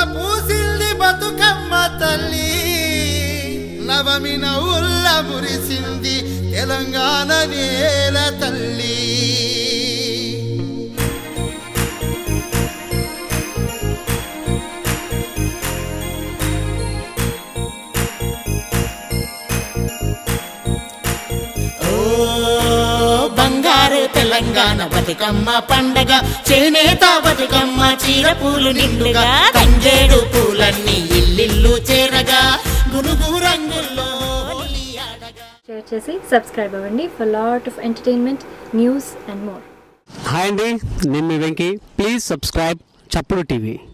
పూసింది బతుకమ్మ తల్లి నవమి నవ్వుల్ల మురిసింది తెలంగాణ నేల తల్లి ఓ బంగారు తెలంగాణ బతుకమ్మ పండగ చేనేత బతుకమ్మ చీర పూలు నిండుగా తంగేడు పూలన్నీ ఇల్లిల్లు చేరగా గునుగు రంగుల్లో హోలీ ఆడగా షేర్ చేసి సబ్స్క్రైబ్ అవ్వండి for lot of entertainment news and more hi అండి నేను మీ వెంకీ ప్లీజ్ సబ్స్క్రైబ్ చప్పుడు టీవీ